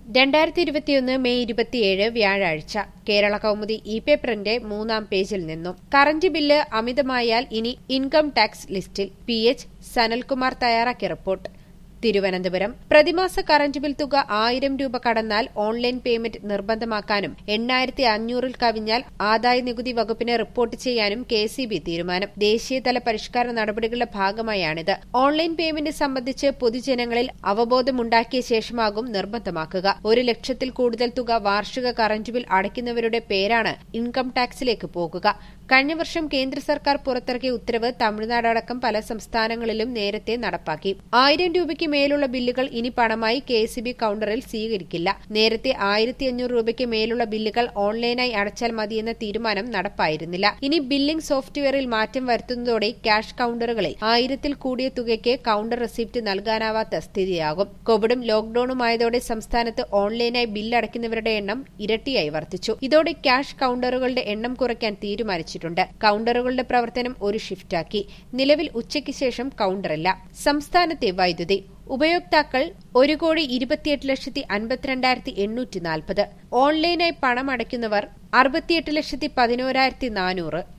രണ്ടായിരത്തി ഇരുപത്തിയൊന്ന് മെയ് ഇരുപത്തിയേഴ് വ്യാഴാഴ്ച കേരള കൗമുദി ഇ പേപ്പറിന്റെ മൂന്നാം പേജിൽ നിന്നും കറന്റ് ബില്ല് അമിതമായാൽ ഇനി ഇൻകം ടാക്സ് ലിസ്റ്റിൽ പി എച്ച് സനൽകുമാർ തയ്യാറാക്കിയ റിപ്പോർട്ട് തിരുവനന്തപുരം പ്രതിമാസ കറന്റ് ബിൽ തുക ആയിരം രൂപ കടന്നാൽ ഓൺലൈൻ പേയ്മെന്റ് നിർബന്ധമാക്കാനും എണ്ണായിരത്തി അഞ്ഞൂറിൽ കവിഞ്ഞാൽ ആദായ നികുതി വകുപ്പിന് റിപ്പോർട്ട് ചെയ്യാനും കെ സി ബി തീരുമാനം ദേശീയതല പരിഷ്കാര നടപടികളുടെ ഭാഗമായാണിത് ഓൺലൈൻ പേയ്മെന്റ് സംബന്ധിച്ച് പൊതുജനങ്ങളിൽ അവബോധമുണ്ടാക്കിയ ശേഷമാകും നിർബന്ധമാക്കുക ഒരു ലക്ഷത്തിൽ കൂടുതൽ തുക വാർഷിക കറന്റ് ബിൽ അടയ്ക്കുന്നവരുടെ പേരാണ് ഇൻകം ടാക്സിലേക്ക് പോകുക കഴിഞ്ഞ വർഷം കേന്ദ്ര സർക്കാർ പുറത്തിറക്കിയ ഉത്തരവ് തമിഴ്നാട് അടക്കം പല സംസ്ഥാനങ്ങളിലും നേരത്തെ നടപ്പാക്കി ആയിരം രൂപയ്ക്ക് മേലുള്ള ബില്ലുകൾ ഇനി പണമായി കെ സി ബി കൌണ്ടറിൽ സ്വീകരിക്കില്ല നേരത്തെ ആയിരത്തി അഞ്ഞൂറ് രൂപയ്ക്ക് മേലുള്ള ബില്ലുകൾ ഓൺലൈനായി അടച്ചാൽ മതിയെന്ന തീരുമാനം നടപ്പായിരുന്നില്ല ഇനി ബില്ലിംഗ് സോഫ്റ്റ്വെയറിൽ മാറ്റം വരുത്തുന്നതോടെ ക്യാഷ് കൌണ്ടറുകളിൽ ആയിരത്തിൽ കൂടിയ തുകയ്ക്ക് കൌണ്ടർ റെസിപ്റ്റ് നൽകാനാവാത്ത സ്ഥിതിയാകും കോവിഡും ലോക്ഡൌണുമായതോടെ സംസ്ഥാനത്ത് ഓൺലൈനായി ബില്ലടയ്ക്കുന്നവരുടെ എണ്ണം ഇരട്ടിയായി വർദ്ധിച്ചു ഇതോടെ ക്യാഷ് കൌണ്ടറുകളുടെ എണ്ണം കുറയ്ക്കാൻ തീരുമാനിച്ചിട്ടുണ്ട് കൌണ്ടറുകളുടെ പ്രവർത്തനം ഒരു ഷിഫ്റ്റാക്കി നിലവിൽ ഉച്ചയ്ക്ക് ശേഷം കൌണ്ടറില്ല സംസ്ഥാനത്തെ വൈദ്യുതി ഉപയോക്താക്കൾ ഒരു കോടി ഇരുപത്തിയെട്ട് ലക്ഷത്തി അൻപത്തിരണ്ടായിരത്തി എണ്ണൂറ്റി നാൽപ്പത് ഓൺലൈനായി പണം അടയ്ക്കുന്നവർ അറുപത്തിയെട്ട് ലക്ഷത്തി പതിനോരായിരത്തി നാനൂറ്